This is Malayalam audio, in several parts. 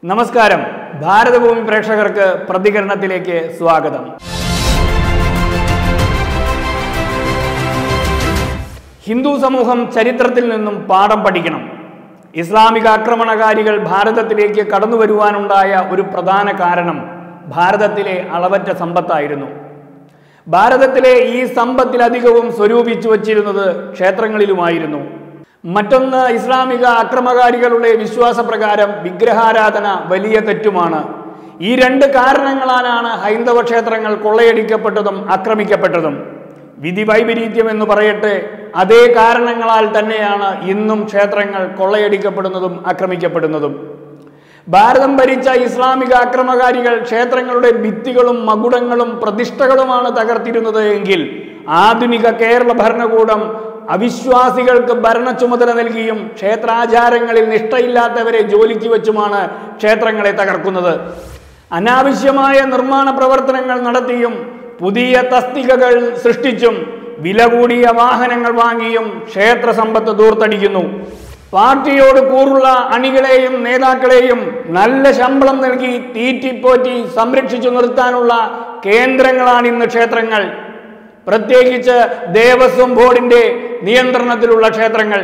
നമസ്കാരം ഭാരതഭൂമി പ്രേക്ഷകർക്ക് പ്രതികരണത്തിലേക്ക് സ്വാഗതം ഹിന്ദു സമൂഹം ചരിത്രത്തിൽ നിന്നും പാഠം പഠിക്കണം ഇസ്ലാമിക ആക്രമണകാരികൾ ഭാരതത്തിലേക്ക് കടന്നു വരുവാനുണ്ടായ ഒരു പ്രധാന കാരണം ഭാരതത്തിലെ അളവറ്റ സമ്പത്തായിരുന്നു ഭാരതത്തിലെ ഈ സമ്പത്തിലധികവും സ്വരൂപിച്ചു വച്ചിരുന്നത് ക്ഷേത്രങ്ങളിലുമായിരുന്നു മറ്റൊന്ന് ഇസ്ലാമിക അക്രമകാരികളുടെ വിശ്വാസപ്രകാരം വിഗ്രഹാരാധന വലിയ തെറ്റുമാണ് ഈ രണ്ട് കാരണങ്ങളാലാണ് ഹൈന്ദവ ക്ഷേത്രങ്ങൾ കൊള്ളയടിക്കപ്പെട്ടതും ആക്രമിക്കപ്പെട്ടതും വിധി വൈപരീത്യം എന്ന് പറയട്ടെ അതേ കാരണങ്ങളാൽ തന്നെയാണ് ഇന്നും ക്ഷേത്രങ്ങൾ കൊള്ളയടിക്കപ്പെടുന്നതും ആക്രമിക്കപ്പെടുന്നതും ഭാരതം ഭരിച്ച ഇസ്ലാമിക അക്രമകാരികൾ ക്ഷേത്രങ്ങളുടെ ഭിത്തികളും മകുടങ്ങളും പ്രതിഷ്ഠകളുമാണ് തകർത്തിരുന്നത് എങ്കിൽ ആധുനിക കേരള ഭരണകൂടം അവിശ്വാസികൾക്ക് ഭരണ ചുമതല നൽകിയും ക്ഷേത്രാചാരങ്ങളിൽ നിഷ്ഠയില്ലാത്തവരെ ജോലിക്ക് വെച്ചുമാണ് ക്ഷേത്രങ്ങളെ തകർക്കുന്നത് അനാവശ്യമായ നിർമ്മാണ പ്രവർത്തനങ്ങൾ നടത്തിയും പുതിയ തസ്തികകൾ സൃഷ്ടിച്ചും വില കൂടിയ വാഹനങ്ങൾ വാങ്ങിയും ക്ഷേത്ര സമ്പത്ത് ദൂർത്തടിക്കുന്നു പാർട്ടിയോട് കൂറുള്ള അണികളെയും നേതാക്കളെയും നല്ല ശമ്പളം നൽകി തീറ്റിപ്പോറ്റി സംരക്ഷിച്ചു നിർത്താനുള്ള കേന്ദ്രങ്ങളാണ് ഇന്ന് ക്ഷേത്രങ്ങൾ പ്രത്യേകിച്ച് ദേവസ്വം ബോർഡിന്റെ നിയന്ത്രണത്തിലുള്ള ക്ഷേത്രങ്ങൾ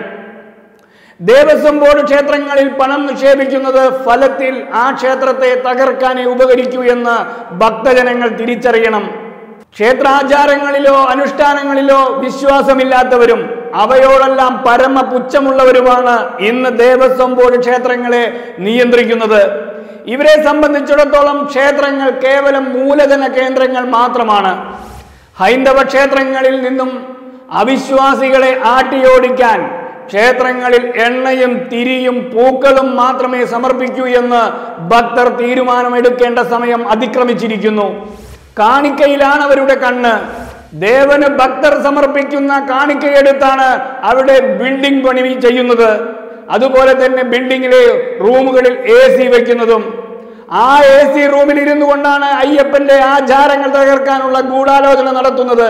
ദേവസ്വം ബോർഡ് ക്ഷേത്രങ്ങളിൽ പണം നിക്ഷേപിക്കുന്നത് ഫലത്തിൽ ആ ക്ഷേത്രത്തെ തകർക്കാനേ ഉപകരിക്കൂ എന്ന് ഭക്തജനങ്ങൾ തിരിച്ചറിയണം ക്ഷേത്രാചാരങ്ങളിലോ അനുഷ്ഠാനങ്ങളിലോ വിശ്വാസമില്ലാത്തവരും അവയോടെല്ലാം പരമ പുച്ഛമുള്ളവരുമാണ് ഇന്ന് ദേവസ്വം ബോർഡ് ക്ഷേത്രങ്ങളെ നിയന്ത്രിക്കുന്നത് ഇവരെ സംബന്ധിച്ചിടത്തോളം ക്ഷേത്രങ്ങൾ കേവലം മൂലധന കേന്ദ്രങ്ങൾ മാത്രമാണ് ഹൈന്ദവ ക്ഷേത്രങ്ങളിൽ നിന്നും അവിശ്വാസികളെ ആട്ടിയോടിക്കാൻ ക്ഷേത്രങ്ങളിൽ എണ്ണയും തിരിയും പൂക്കളും മാത്രമേ സമർപ്പിക്കൂ എന്ന് ഭക്തർ തീരുമാനമെടുക്കേണ്ട സമയം അതിക്രമിച്ചിരിക്കുന്നു കാണിക്കയിലാണ് അവരുടെ കണ്ണ് ദേവന് ഭക്തർ സമർപ്പിക്കുന്ന കാണിക്കയെടുത്താണ് അവിടെ ബിൽഡിംഗ് പണി ചെയ്യുന്നത് അതുപോലെ തന്നെ ബിൽഡിങ്ങിലെ റൂമുകളിൽ എ സി വെക്കുന്നതും ആ എ സി റൂമിൽ ഇരുന്നു കൊണ്ടാണ് അയ്യപ്പന്റെ ആചാരങ്ങൾ തകർക്കാനുള്ള ഗൂഢാലോചന നടത്തുന്നത്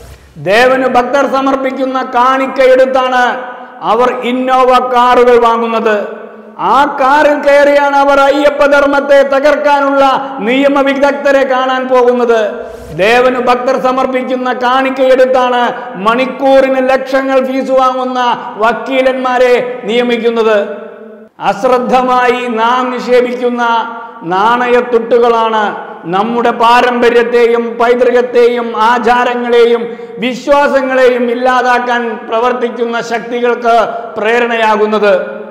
ദേവന് ഭക്തർ സമർപ്പിക്കുന്ന കാണിക്കയെടുത്താണ് അവർ ഇന്നോവ കാറുകൾ വാങ്ങുന്നത് ആ കാറിൽ കയറിയാണ് അവർ അയ്യപ്പ ധർമ്മത്തെ തകർക്കാനുള്ള നിയമവിദഗ്ധരെ കാണാൻ പോകുന്നത് ദേവന് ഭക്തർ സമർപ്പിക്കുന്ന കാണിക്കയെടുത്താണ് മണിക്കൂറിന് ലക്ഷങ്ങൾ ഫീസ് വാങ്ങുന്ന വക്കീലന്മാരെ നിയമിക്കുന്നത് അശ്രദ്ധമായി നാം നിക്ഷേപിക്കുന്ന നാണയത്തുട്ടുകളാണ് നമ്മുടെ പാരമ്പര്യത്തെയും പൈതൃകത്തെയും ആചാരങ്ങളെയും വിശ്വാസങ്ങളെയും ഇല്ലാതാക്കാൻ പ്രവർത്തിക്കുന്ന ശക്തികൾക്ക് പ്രേരണയാകുന്നത്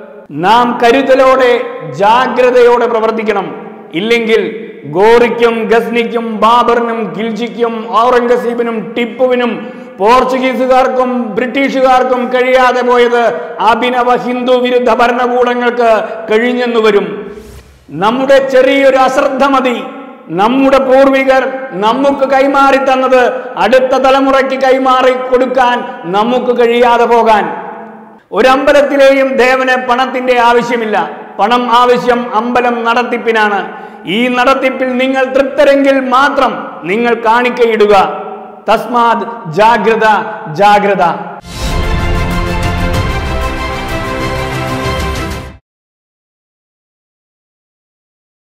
നാം കരുതലോടെ ജാഗ്രതയോടെ പ്രവർത്തിക്കണം ഇല്ലെങ്കിൽ ഗോറിക്കും ഗസ്നിക്കും ബാബറിനും ഖിൽജിക്കും ഔറംഗസീബിനും ടിപ്പുവിനും പോർച്ചുഗീസുകാർക്കും ബ്രിട്ടീഷുകാർക്കും കഴിയാതെ പോയത് അഭിനവ ഹിന്ദു വിരുദ്ധ ഭരണകൂടങ്ങൾക്ക് കഴിഞ്ഞെന്നു വരും നമ്മുടെ ചെറിയൊരു അശ്രദ്ധ മതി നമ്മുടെ പൂർവികർ നമുക്ക് കൈമാറി തന്നത് അടുത്ത തലമുറയ്ക്ക് കൈമാറി കൊടുക്കാൻ നമുക്ക് കഴിയാതെ പോകാൻ ഒരമ്പലത്തിലെയും ദേവന് പണത്തിന്റെ ആവശ്യമില്ല പണം ആവശ്യം അമ്പലം നടത്തിപ്പിനാണ് ഈ നടത്തിപ്പിൽ നിങ്ങൾ തൃപ്തരെങ്കിൽ മാത്രം നിങ്ങൾ കാണിക്കയിടുക തസ്മാത് ജാഗ്രത ജാഗ്രത